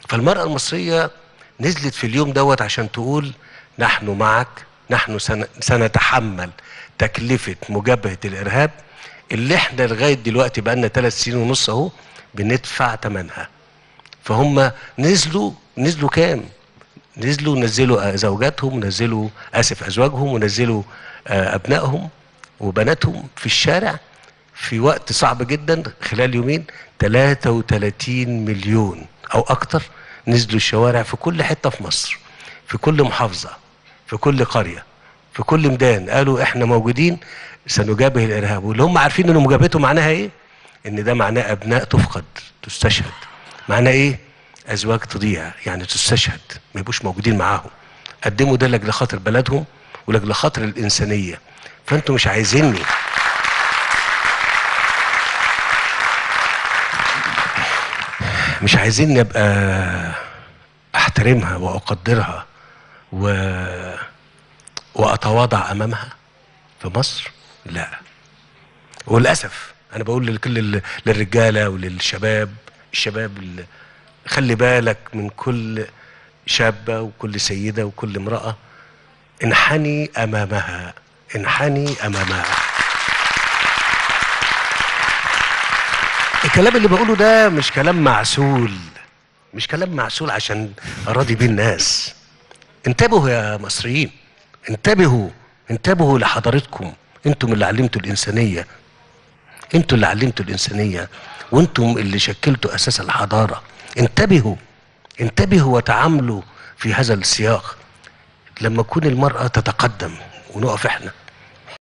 فالمرأة المصرية نزلت في اليوم دوت عشان تقول نحن معك نحن سن- سنتحمل تكلفة مجابهة الإرهاب اللي احنا لغاية دلوقتي بقالنا ثلاث سنين ونص اهو بندفع ثمنها فهم نزلوا نزلوا كام؟ نزلوا نزلوا زوجاتهم نزلوا اسف ازواجهم ونزلوا آه، ابنائهم وبناتهم في الشارع في وقت صعب جدا خلال يومين 33 مليون او اكتر نزلوا الشوارع في كل حته في مصر في كل محافظه في كل قريه في كل ميدان قالوا احنا موجودين سنجابه الارهاب واللي هم عارفين ان مجابهته معناها ايه؟ ان ده معناه ابناء تفقد تستشهد معناه ايه؟ ازواج تضيع يعني تستشهد ما يبقوش موجودين معاهم قدموا ده لاجل خاطر بلدهم ولاجل خاطر الانسانيه فانتوا مش عايزيني مش عايزيني ابقى احترمها واقدرها و... واتواضع امامها في مصر لا وللاسف انا بقول لكل ال- للرجاله وللشباب الشباب اللي خلي بالك من كل شابه وكل سيده وكل امراه انحني امامها انحني امامها الكلام اللي بقوله ده مش كلام معسول مش كلام معسول عشان اراضي بيه الناس انتبهوا يا مصريين انتبهوا انتبهوا لحضارتكم انتم اللي علمتوا الانسانيه انتوا اللي علمتوا الانسانيه وانتم اللي شكلتوا اساس الحضاره انتبهوا انتبهوا وتعاملوا في هذا السياق لما تكون المراه تتقدم ونقف احنا